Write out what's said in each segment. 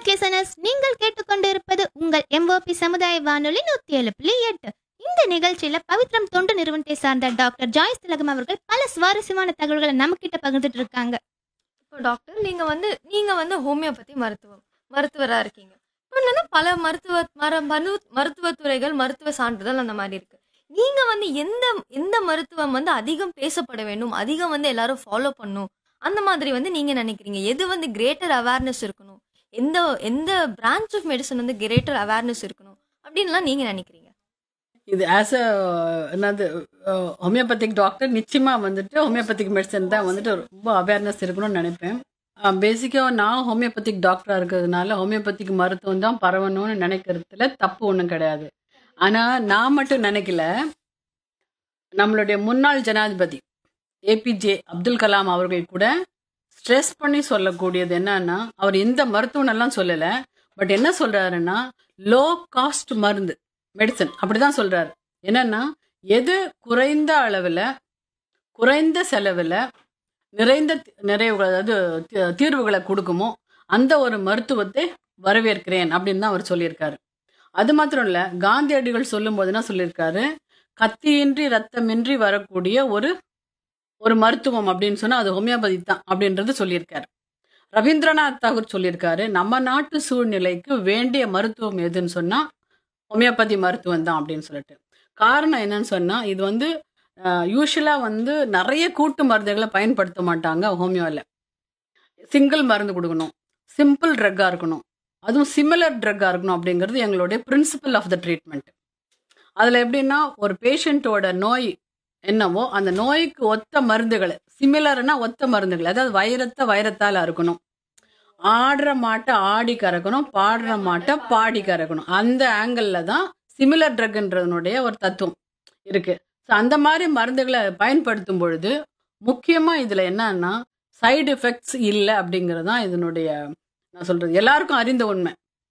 Right listeners நீங்கள் கேட்டுக்கொண்டிருப்பது உங்கள் எம்ஓபி சமுதாய வானொலி நூத்தி ஏழு புள்ளி எட்டு இந்த நிகழ்ச்சியில பவித்ரம் தொண்டு நிறுவனத்தை சார்ந்த டாக்டர் ஜாய்ஸ் திலகம் அவர்கள் பல சுவாரஸ்யமான தகவல்களை நம்ம கிட்ட பகிர்ந்துட்டு இருக்காங்க இப்போ டாக்டர் நீங்க வந்து நீங்க வந்து ஹோமியோபதி மருத்துவம் மருத்துவரா இருக்கீங்க இப்போ என்னன்னா பல மருத்துவ மர மரு மருத்துவத்துறைகள் மருத்துவ சான்றிதழ் அந்த மாதிரி இருக்கு நீங்க வந்து எந்த எந்த மருத்துவம் வந்து அதிகம் பேசப்பட வேண்டும் அதிகம் வந்து எல்லாரும் ஃபாலோ பண்ணும் அந்த மாதிரி வந்து நீங்க நினைக்கிறீங்க எது வந்து கிரேட்டர் அவேர்னஸ் இருக்கணும் எந்த எந்த பிரான்ச் ஆஃப் மெடிசன் வந்து கிரேட்டர் அவேர்னஸ் இருக்கணும் அப்படின்லாம் நீங்க நினைக்கிறீங்க இது ஆஸ் அ என்னது ஹோமியோபதிக் டாக்டர் நிச்சயமா வந்துட்டு ஹோமியோபதிக் மெடிசன் தான் வந்துட்டு ரொம்ப அவேர்னஸ் இருக்கணும்னு நினைப்பேன் பேசிக்காக நான் ஹோமியோபதிக் டாக்டராக இருக்கிறதுனால ஹோமியோபதிக் மருத்துவம் தான் பரவணும்னு நினைக்கிறதுல தப்பு ஒன்றும் கிடையாது ஆனால் நான் மட்டும் நினைக்கல நம்மளுடைய முன்னாள் ஜனாதிபதி ஏபிஜே அப்துல் கலாம் அவர்கள் கூட ஸ்ட்ரெஸ் பண்ணி சொல்லக்கூடியது என்னன்னா அவர் எந்த மருத்துவம் எல்லாம் சொல்லலை பட் என்ன சொல்றாருன்னா லோ காஸ்ட் மருந்து மெடிசன் அப்படிதான் சொல்றாரு என்னன்னா எது குறைந்த அளவில் குறைந்த செலவில் நிறைந்த தி- நிறைவுகள் அதாவது தி- தீர்வுகளை கொடுக்குமோ அந்த ஒரு மருத்துவத்தை வரவேற்கிறேன் அப்படின்னு தான் அவர் சொல்லியிருக்காரு அது மாத்திரம் இல்லை காந்தியடிகள் சொல்லும் போது என்ன சொல்லியிருக்காரு கத்தியின்றி ரத்தமின்றி வரக்கூடிய ஒரு ஒரு மருத்துவம் அப்படின்னு சொன்னா அது ஹோமியோபதி தான் அப்படின்றது சொல்லியிருக்காரு ரவீந்திரநாத் தாகூர் சொல்லியிருக்காரு நம்ம நாட்டு சூழ்நிலைக்கு வேண்டிய மருத்துவம் எதுன்னு சொன்னா ஹோமியோபதி மருத்துவம் தான் அப்படின்னு சொல்லிட்டு காரணம் என்னன்னு சொன்னா இது வந்து யூஸ்வலா வந்து நிறைய கூட்டு மருந்துகளை பயன்படுத்த மாட்டாங்க ஹோமியோவில் சிங்கிள் மருந்து கொடுக்கணும் சிம்பிள் ட்ரக்காக இருக்கணும் அதுவும் சிமிலர் ட்ரக்காக இருக்கணும் அப்படிங்கிறது எங்களுடைய பிரின்சிபல் ஆஃப் த ட்ரீட்மெண்ட் அதில் எப்படின்னா ஒரு பேஷண்ட்டோட நோய் என்னவோ அந்த நோய்க்கு ஒத்த மருந்துகளை சிமிலர்னா ஒத்த மருந்துகள் அதாவது வைரத்தை வைரத்தால் அறுக்கணும் ஆடுற மாட்டை ஆடி கறக்கணும் பாடுற மாட்டை பாடி கறக்கணும் அந்த ஆங்கிளில் தான் சிமிலர் ட்ரக்ன்றதனுடைய ஒரு தத்துவம் இருக்கு ஸோ அந்த மாதிரி மருந்துகளை பயன்படுத்தும் பொழுது முக்கியமாக இதில் என்னன்னா சைடு எஃபெக்ட்ஸ் இல்லை அப்படிங்கிறது தான் இதனுடைய நான் சொல்றது எல்லாருக்கும் அறிந்த உண்மை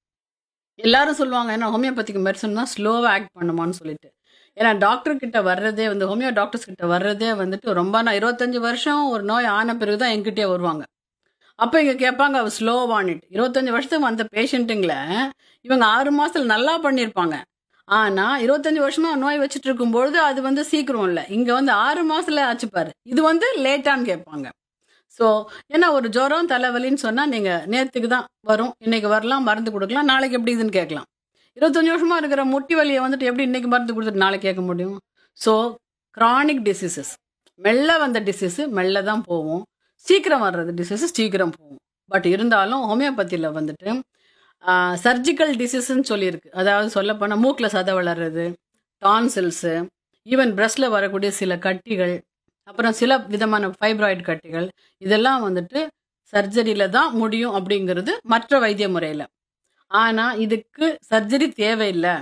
எல்லாரும் சொல்லுவாங்க ஏன்னா ஹோமியோபதிக் மெடிசன் தான் ஸ்லோவாக ஆக்ட் பண்ணுமான்னு சொல்லிட்டு ஏன்னா டாக்டர் கிட்ட வர்றதே வந்து ஹோமியோ டாக்டர்ஸ் கிட்ட வர்றதே வந்துட்டு ரொம்ப நான் இருபத்தஞ்சு வருஷம் ஒரு நோய் ஆன பிறகு தான் எங்கிட்டே வருவாங்க அப்போ இங்கே கேட்பாங்க அவ ஸ்லோவானிட்டு இருபத்தஞ்சு வருஷத்துக்கு வந்த பேஷண்ட்டுங்களை இவங்க ஆறு மாசத்துல நல்லா பண்ணியிருப்பாங்க ஆனா இருபத்தஞ்சு வருஷமா நோய் வச்சுட்டு இருக்கும்பொழுது அது வந்து சீக்கிரம் இல்லை இங்க வந்து ஆறு மாசத்துல ஆச்சுப்பாரு இது வந்து லேட்டான்னு கேட்பாங்க ஸோ ஏன்னா ஒரு ஜுரம் தலைவலின்னு சொன்னா நீங்க நேத்துக்கு தான் வரும் இன்னைக்கு வரலாம் மருந்து கொடுக்கலாம் நாளைக்கு எப்படி இதுன்னு கேட்கலாம் இருபத்தஞ்சு வருஷமா இருக்கிற முட்டி வலியை வந்துட்டு எப்படி இன்னைக்கு மருந்து கொடுத்துட்டு நாளைக்கு கேட்க முடியும் ஸோ கிரானிக் டிசீசஸ் மெல்ல வந்த டிசீஸ் மெல்ல தான் போகும் சீக்கிரம் வர்றது டிசீஸ் சீக்கிரம் போகும் பட் இருந்தாலும் ஹோமியோபதியில் வந்துட்டு சர்ஜிக்கல் டிசீஸ்ன்னு சொல்லியிருக்கு அதாவது சொல்லப்போனால் மூக்கில் சதை வளர்றது டான்சில்ஸு ஈவன் பிரஸ்டில் வரக்கூடிய சில கட்டிகள் அப்புறம் சில விதமான ஃபைப்ராய்டு கட்டிகள் இதெல்லாம் வந்துட்டு சர்ஜரியில் தான் முடியும் அப்படிங்கிறது மற்ற வைத்திய முறையில் ஆனால் இதுக்கு சர்ஜரி தேவையில்லை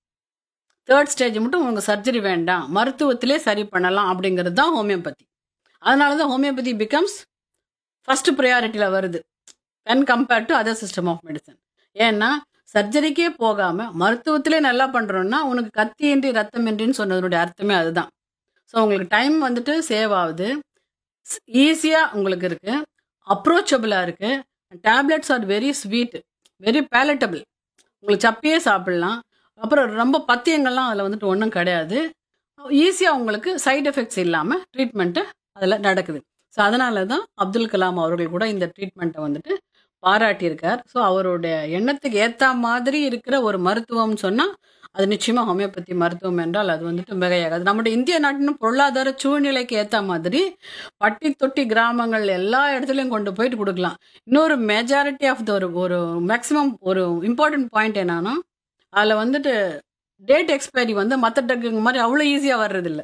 தேர்ட் ஸ்டேஜ் மட்டும் உங்களுக்கு சர்ஜரி வேண்டாம் மருத்துவத்திலே சரி பண்ணலாம் அப்படிங்கிறது தான் ஹோமியோபதி அதனால தான் ஹோமியோபதி பிகம்ஸ் ஃபர்ஸ்ட் ப்ரையாரிட்டியில் வருது when compared to other system of medicine ஏன்னா சர்ஜரிக்கே போகாம மருத்துவத்திலே நல்லா பண்றோம்னா உனக்கு கத்தியின்றி ரத்தமின்றின்னு சொன்னதனுடைய அர்த்தமே அதுதான் ஸோ உங்களுக்கு டைம் வந்துட்டு சேவ் ஆகுது ஈஸியாக உங்களுக்கு இருக்கு அப்ரோச்சபிளாக இருக்கு tablets are very sweet very palatable உங்களுக்கு சப்பியே சாப்பிடலாம் அப்புறம் ரொம்ப பத்தியங்கள்லாம் அதில் வந்துட்டு ஒன்றும் கிடையாது ஈஸியாக உங்களுக்கு சைடு எஃபெக்ட்ஸ் இல்லாமல் ட்ரீட்மெண்ட்டு அதில் நடக்குது ஸோ அதனால தான் அப்துல் கலாம் அவர்கள் கூட இந்த ட்ரீட்மெண்ட்டை வந்துட்டு பாராட்டியிருக்கார் ஸோ அவருடைய எண்ணத்துக்கு ஏற்ற மாதிரி இருக்கிற ஒரு மருத்துவம்னு சொன்னால் அது நிச்சயமாக ஹோமியோபதி மருத்துவம் என்றால் அது வந்துட்டு மிகையாகாது நம்முடைய இந்திய நாட்டின் பொருளாதார சூழ்நிலைக்கு ஏற்ற மாதிரி பட்டி தொட்டி கிராமங்கள் எல்லா இடத்துலையும் கொண்டு போயிட்டு கொடுக்கலாம் இன்னொரு மெஜாரிட்டி ஆஃப் த ஒரு ஒரு மேக்ஸிமம் ஒரு இம்பார்ட்டன்ட் பாயிண்ட் என்னன்னா அதில் வந்துட்டு டேட் எக்ஸ்பைரி வந்து மற்ற ட்ரக்குங்க மாதிரி அவ்வளோ ஈஸியாக வர்றதில்ல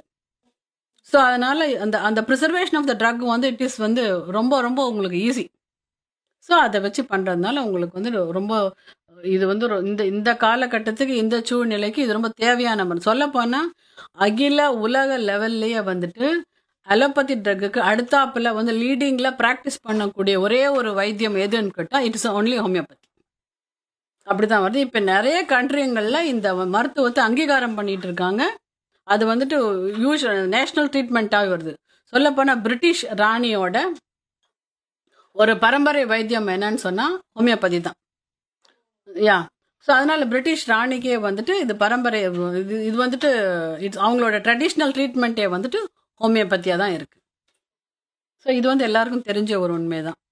ஸோ அதனால அந்த அந்த ப்ரிசர்வேஷன் ஆஃப் த ட்ரக் வந்து இட் இஸ் வந்து ரொம்ப ரொம்ப உங்களுக்கு ஈஸி ஸோ அதை வச்சு பண்ணுறதுனால உங்களுக்கு வந்து ரொம்ப இது வந்து ஒரு இந்த இந்த காலகட்டத்துக்கு இந்த சூழ்நிலைக்கு இது ரொம்ப தேவையான மருந்து சொல்லப்போனால் அகில உலக லெவல்லையே வந்துட்டு அலோபதி ட்ரக்குக்கு அடுத்தாப்புல வந்து லீடிங்கில் ப்ராக்டிஸ் பண்ணக்கூடிய ஒரே ஒரு வைத்தியம் எதுன்னு கேட்டால் இட்ஸ் ஒன்லி ஹோமியோபதி அப்படிதான் வருது இப்போ நிறைய கண்ட்ரிங்களில் இந்த மருத்துவத்தை அங்கீகாரம் பண்ணிட்டு இருக்காங்க அது வந்துட்டு யூஸ் நேஷனல் ட்ரீட்மெண்ட்டாகவே வருது சொல்லப்போனால் பிரிட்டிஷ் ராணியோட ஒரு பரம்பரை வைத்தியம் என்னன்னு சொன்னால் ஹோமியோபதி தான் யா ஸோ அதனால பிரிட்டிஷ் ராணிக்கே வந்துட்டு இது பரம்பரை இது இது வந்துட்டு இட்ஸ் அவங்களோட ட்ரெடிஷ்னல் ட்ரீட்மெண்ட்டே வந்துட்டு ஹோமியோபதியாக தான் இருக்கு ஸோ இது வந்து எல்லாருக்கும் தெரிஞ்ச ஒரு உண்மை தான்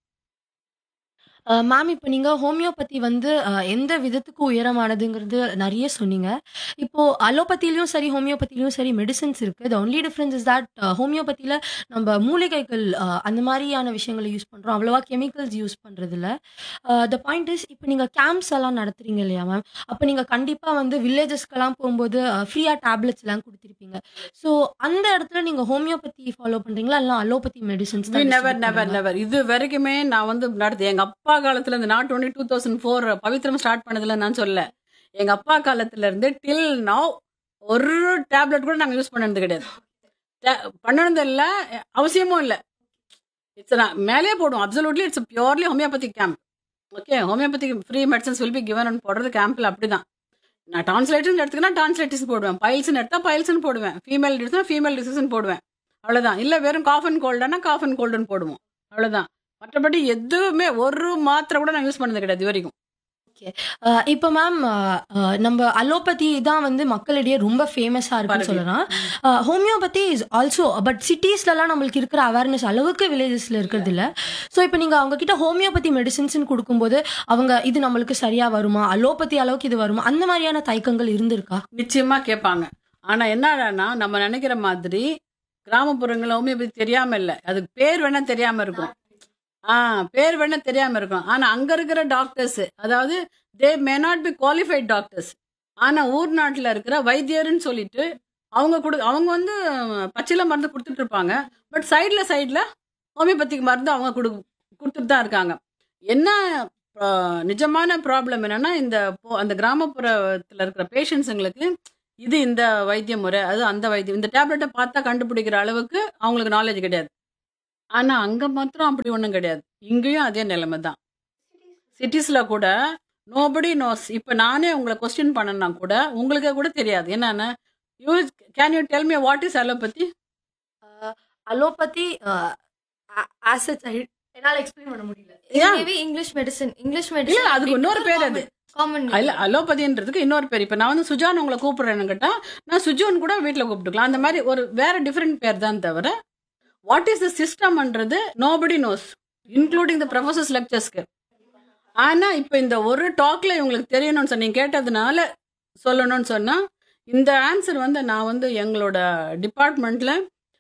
மேம் இப்போ நீங்கள் ஹோமியோபதி வந்து அஹ், எந்த விதத்துக்கு உயரமானதுங்கிறது நிறைய சொன்னீங்க இப்போ அலோபதியிலையும் சரி ஹோமியோபதியிலையும் சரி மெடிசன்ஸ் இருக்குது the only difference is that ஹோமியோபதியில் நம்ம மூலிகைகள் அஹ், அந்த மாதிரியான விஷயங்களை யூஸ் பண்ணுறோம் அவ்வளோவா கெமிக்கல்ஸ் யூஸ் பண்ணுறதில்ல த பாயிண்ட் இஸ் இப்போ நீங்கள் கேம்ப்ஸ் எல்லாம் நடத்துறீங்க இல்லையா மேம் அப்போ நீங்கள் கண்டிப்பாக வந்து வில்லேஜஸ்க்கெல்லாம் போகும்போது ஃப்ரீயாக டேப்லெட்ஸ் எல்லாம் கொடுத்துருப்பீங்க ஸோ அந்த இடத்துல நீங்கள் ஹோமியோபதி ஃபாலோ பண்ணுறீங்களா இல்லை allopathy medicines we never never never இது வரைக்குமே நான் வந்து நடத்து எங்க அப்பா காலத்துல இருந்து not only two thousand four Pavithram start பண்ணதுல நான் சொல்ல எங்க அப்பா காலத்துல இருந்து டில் நவ் ஒரு டேப்லெட் கூட நாங்க யூஸ் பண்ணது கிடையாது Ta- பண்ணது இல்ல அவசியமும் இல்ல இட்ஸ் மேலே போடுவோம் absolutely it's purely homeopathy camp okay homeopathy free medicines will be given போடுறது கேம்ப்ல அப்படிதான் நான் டான்ஸ்லைட்டிஸ் எடுத்துக்கினா டான்ஸ்லைட்டிஸ் போடுவேன் பைல்ஸ்னு எடுத்தா பைல்ஸ்னு போடுவேன் ஃபீமேல் எடுத்தா ஃபீமேல் டிசீஸ்னு போடுவேன் அவ்வளவுதான் இல்ல வெறும் காஃப் அண்ட் கோல்டானா காஃப் அண்ட் கோல்டுன்னு போடுவோம் அவ்வளவுதான் மற்றபடி எதுவுமே ஒரு மாத்திரை கூட நான் யூஸ் பண்ணது கிடையாது இது வரைக்கும் அஹ் இப்போ மேம் நம்ம அலோபதி தான் வந்து மக்களிடையே ரொம்ப ஃபேமஸாக இருக்குன்னு பரவி. சொல்லலாம் ஹோமியோபதி இஸ் ஆல்சோ பட் சிட்டிஸ்லலாம் நம்மளுக்கு இருக்கிற அவேர்னஸ் அளவுக்கு வில்லேஜஸில் இருக்கிறது இல்ல ஸோ இப்போ நீங்கள் அவங்க கிட்ட ஹோமியோபதி மெடிசின்ஸ்னு கொடுக்கும்போது அவங்க இது நம்மளுக்கு சரியாக வருமா அலோபதி அளவுக்கு இது வருமா அந்த மாதிரியான தயக்கங்கள் இருந்திருக்கா நிச்சயமா கேட்பாங்க ஆனா என்னடான்னா நம்ம நினைக்கிற மாதிரி கிராமப்புறங்கள் ஹோமியோபதி தெரியாம இல்ல அதுக்கு பேர் வேணா தெரியாம இருக்கும் ஆ பேர் வேணா தெரியாம இருக்கும் ஆனா அங்க இருக்கிற டாக்டர்ஸ் அதாவது they may not be qualified doctors ஆனா ஊர் நாட்டுல இருக்கிற வைத்தியர்னு சொல்லிட்டு அவங்க கொடு அவங்க வந்து பச்சில மருந்து கொடுத்துட்டு இருப்பாங்க பட் சைட்ல சைட்ல ஹோமியோபதிக் மருந்து அவங்க கொடு கொடுத்துட்டு தான் இருக்காங்க என்ன ஆ, நிஜமான ப்ராப்ளம் என்னன்னா இந்த போ- அந்த கிராமப்புறத்துல இருக்கிற பேஷண்ட்ஸுங்களுக்கு இது இந்த வைத்திய முறை அது அந்த வைத்தியம் இந்த டேப்லெட்டை பார்த்தா கண்டுபிடிக்கிற அளவுக்கு அவங்களுக்கு நாலேஜ் கிடையாது ஆனா அங்க மாத்திரம் அப்படி ஒண்ணும் கிடையாது இங்கேயும் அதே நிலைமை தான் சிட்டிஸ்ல கூட நோபடி நோஸ் இப்ப நானே உங்களை கொஸ்டின் பண்ணனா கூட உங்களுக்கே கூட தெரியாது என்னன்னா you can you tell me what is allopathy allopathy as என்னால் எக்ஸ்பிளைன் பண்ண முடியல Yeah. Maybe English medicine English இல்ல மெடிசன் அதுக்கு இன்னொரு பேர் அது காமன் இல்ல அலோபதின்றதுக்கு இன்னொரு பேர் இப்ப நான் வந்து சுஜான் உங்களை கூப்பிடுறேன்னு கேட்டா நான் சுஜோன் கூட வீட்ல கூப்பிட்டுக்கலாம் அந்த மாதிரி ஒரு வேற டிஃப்ரெண்ட் பேர் தான் தவிர வாட் இஸ் த சிஸ்டம்ன்றது nobody knows including the professors லெக்சர்ஸ்க்கு ஆனா இப்ப இந்த ஒரு டாக்ல இவங்களுக்கு தெரியணும்னு சொன்னீங்க கேட்டதுனால சொல்லணும்னு சொன்னா இந்த ஆன்சர் வந்து நான் வந்து எங்களோட டிபார்ட்மெண்ட்ல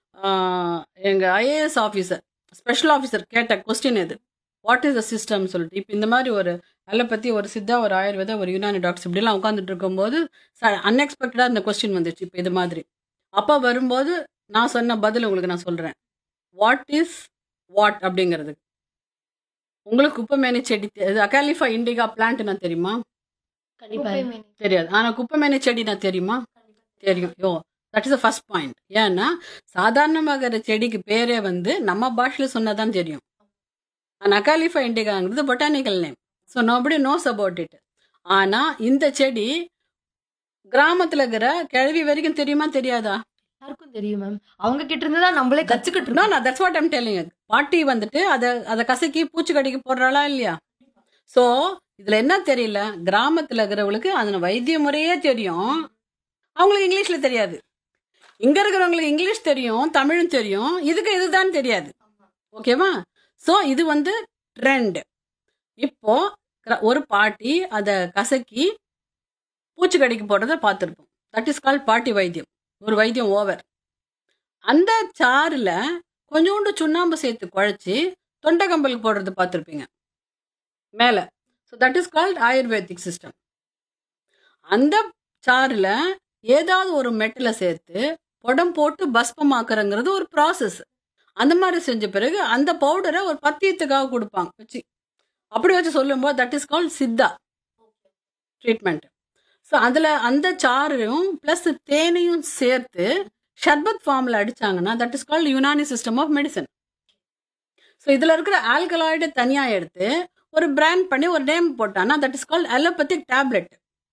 எங்க ஐஏஎஸ் ஆஃபீஸர் ஸ்பெஷல் ஆஃபீஸர் கேட்ட கொஸ்டின் இது வாட் இஸ் த சிஸ்டம் சொல்லிட்டு இப்போ இந்த மாதிரி ஒரு அலோபதி ஒரு சித்தா ஒரு ஆயுர்வேதா ஒரு யுனானி டாக்டர்ஸ் இப்படிலாம் உட்காந்துட்டு இருக்கும்போது அன்எக்ஸ்பெக்டடாக இந்த கொஸ்டின் வந்துச்சு இப்போ இது மாதிரி அப்போ வரும்போது நான் சொன்ன பதில் உங்களுக்கு நான் சொல்கிறேன் வாட் இஸ் வாட் அப்படிங்கிறது உங்களுக்கு குப்பைமேனி செடி தெ- இது அகாலிஃபா இண்டிகா பிளான்ட் நான் தெரியுமா கண்டிப்பா தெரியாது ஆனால் குப்பைமேனி செடி நான் தெரியுமா தெரியும் யோ that is the first point ஏன்னா சாதாரணமாக செடிக்கு பேரே வந்து நம்ம பாஷையில் சொன்னதான் தெரியும் அகாலிஃபா இண்டிகாங்கிறது botanical name so nobody knows about it ஆனா இந்த செடி கிராமத்துல இருக்கிற கிழவி வரைக்கும் தெரியுமா தெரியாதா எல்லாருக்கும் தெரியும் மேம் அவங்க கிட்ட இருந்து தான் நம்மளே கத்துக்கிட்டு நோ இருக்கோம் நான் தட்ஸ் வாட் ஐம் டெல்லிங் பாட்டி வந்துட்டு அதை அதை கசக்கி பூச்சிக்கடிக்கு போடுறாளா இல்லையா ஸோ இதுல என்ன தெரியல கிராமத்துல இருக்கிறவங்களுக்கு அதன வைத்திய முறையே தெரியும் அவங்களுக்கு இங்கிலீஷ்ல தெரியாது இங்க இருக்கிறவங்களுக்கு இங்கிலீஷ் தெரியும் தமிழும் தெரியும் இதுக்கு இதுதான் தெரியாது ஓகேவா ஸோ இது வந்து ட்ரெண்ட் இப்போ கிர- ஒரு பாட்டி அதை கசக்கி பூச்சிக்கடிக்கு போடுறத பார்த்துருப்போம் தட் இஸ் கால் பாட்டி வைத்தியம் ஒரு வைத்தியம் ஓவர் அந்த சாறுல கொஞ்சோண்டு சுண்ணாம்பு சேர்த்து குழைச்சி தொண்டைக்கம்பலுக்கு போடுறது பார்த்துருப்பீங்க மேலே so that is called ayurvedic system அந்த சாறுல ஏதாவது ஒரு மெட்டலை சேர்த்து புடம் போட்டு பஸ்பமாக்குறங்கிறது ஒரு ப்ராசஸ் அந்த மாதிரி செஞ்ச பிறகு அந்த பவுடரை ஒரு பத்தியத்துக்காக கொடுப்பாங்க வச்சு அப்படி வச்சு சொல்லும்போது that is called siddha treatment so அதில் அந்த சாறையும் ப்ளஸ் தேனையும் சேர்த்து ஷர்பத் ஃபார்மில் அடிச்சாங்கன்னா that is called Unani system of medicine so இதில் இருக்கிற ஆல்கலாய்டு தனியாக எடுத்து ஒரு பிராண்ட் பண்ணி ஒரு நேம் போட்டான்னா that is called allopathic tablet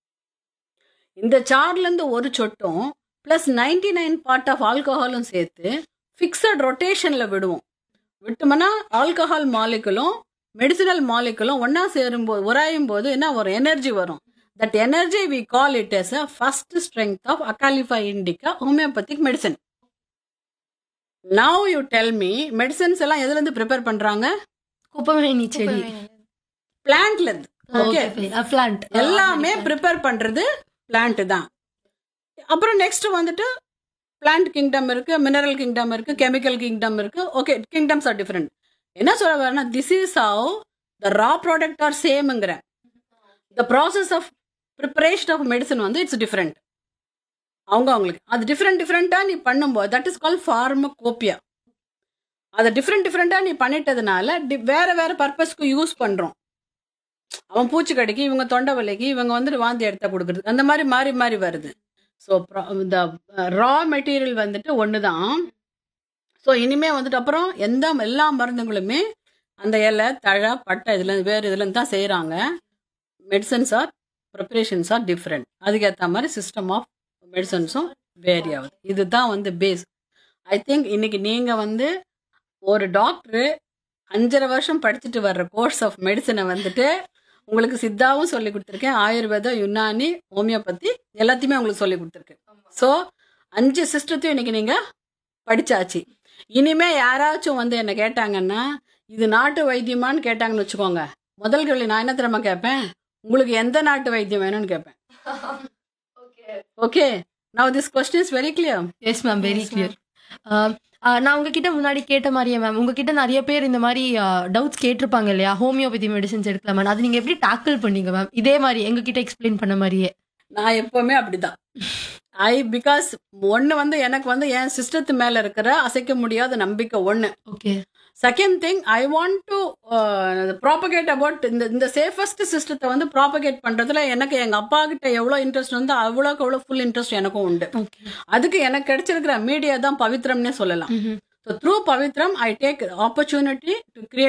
இந்த சார்லேருந்து ஒரு சொட்டும் plus ninety nine part of ஆல்கஹாலும் சேர்த்து ஃபிக்ஸட் ரொட்டேஷனில் விடுவோம் விட்டோம்னா ஆல்கஹால் மாலிகுலும் மெடிசினல் மாலிகுலும் ஒன்னா சேரும்போது உராயும் போது என்ன ஒரு எனர்ஜி வரும் that energy we call it as a first strength of Acalypha indica homeopathic medicine now you tell me medicines எல்லாம் எதுல இருந்து ப்ரிப்பேர் பண்றாங்க குப்பமேனி செடி பிளான்ட்ல இருந்து ஓகே பிளான்ட் எல்லாமே ப்ரிப்பேர் பண்றது பிளான்ட் தான் அப்புறம் நெக்ஸ்ட் வந்துட்டு பிளான்ட் கிங்டம் இருக்கு மினரல் கிங்டம் இருக்கு கெமிக்கல் கிங்டம் இருக்கு ஓகே கிங்டம்ஸ் ஆர் டிஃப்ரெண்ட் என்ன சொல்ல வரேன்னா this is how the raw product are சேம்ங்கிறேன் the process of preparation of medicine வந்து இட்ஸ் டிஃப்ரெண்ட் அவங்க அவங்களுக்கு அது டிஃப்ரெண்ட் டிஃப்ரெண்ட்டாக நீ பண்ணும்போது தட் இஸ் கால் ஃபார்மகோப்பியா அதை டிஃப்ரெண்ட் டிஃப்ரெண்ட்டாக நீ பண்ணிட்டதுனால di- வேற வேற பர்பஸ்க்கு யூஸ் பண்ணுறோம் அவன் பூச்சிக்கடிக்கு இவங்க தொண்டை வலிக்கு இவங்க வந்துட்டு வாந்தி எடுத்த கொடுக்குறது அந்த மாதிரி மாறி மாறி வருது ஸோ இந்த ரா மெட்டீரியல் வந்துட்டு ஒன்று தான் ஸோ இனிமே வந்துட்டு அப்புறம் எந்த எல்லா மருந்துகளுமே அந்த இலை தழை பட்டை இதுல வேறு இதுலேருந்து தான் செய்கிறாங்க medicines are preparations are different அதுக்கேற்ற மாதிரி சிஸ்டம் ஆஃப் மெடிசன்ஸும் வேரி ஆகுது இதுதான் வந்து பேஸ் ஐ திங்க் இன்னைக்கு நீங்கள் வந்து ஒரு டாக்டரு அஞ்சரை வருஷம் படிச்சுட்டு வர்ற கோர்ஸ் ஆஃப் மெடிசனை வந்துட்டு உங்களுக்கு சித்தாவும் சொல்லி கொடுத்துருக்கேன் ஆயுர்வேதா யுனானி ஹோமியோபதி எல்லாத்தையுமே உங்களுக்கு சொல்லி கொடுத்துருக்கேன் ஸோ அஞ்சு சிஸ்டத்தையும் இன்னைக்கு நீங்க படிச்சாச்சு இனிமே யாராச்சும் வந்து என்ன கேட்டாங்கன்னா இது நாட்டு வைத்தியமான்னு கேட்டாங்கன்னு வச்சுக்கோங்க முதல் கேள்வி நான் என்ன தெரியுமா கேட்பேன் உங்களுக்கு எந்த நாட்டு வைத்தியம் வேணும்னு கேட்பேன் okay now this question is very clear yes ma'am very clear நான் உங்ககிட்ட முன்னாடி கேட்ட மாதிரியே மேம் உங்ககிட்ட நிறைய பேர் இந்த மாதிரி டவுட்ஸ் கேட்டிருப்பாங்க இல்லையா ஹோமியோபதி மெடிசன்ஸ் எடுக்கலாமா அது நீங்க எப்படி டேக்கிள் பண்ணீங்க மேம் இதே மாதிரி எங்ககிட்ட எக்ஸ்பிளைன் பண்ண மாதிரியே நான் எப்பவுமே அப்படிதான் ஐ பிகாஸ் ஒன்று வந்து எனக்கு வந்து என் சிஸ்டத்து மேல இருக்கிற அசைக்க முடியாத நம்பிக்கை ஒன்று okay second thing I want to propagate about இந்த இந்த சேஃபஸ்ட் சிஸ்டத்தை வந்து ப்ராபகேட் பண்றதுல எனக்கு எங்க அப்பா கிட்ட எவ்வளோ இன்ட்ரெஸ்ட் வந்து அவ்வளோக்கு அவ்வளோ ஃபுல் இன்ட்ரெஸ்ட் எனக்கும் உண்டு ஓகே அதுக்கு எனக்கு கிடைச்சிருக்கிற மீடியா தான் பவித்ரம்னே சொல்லலாம் so through Pavithram I take opportunity to create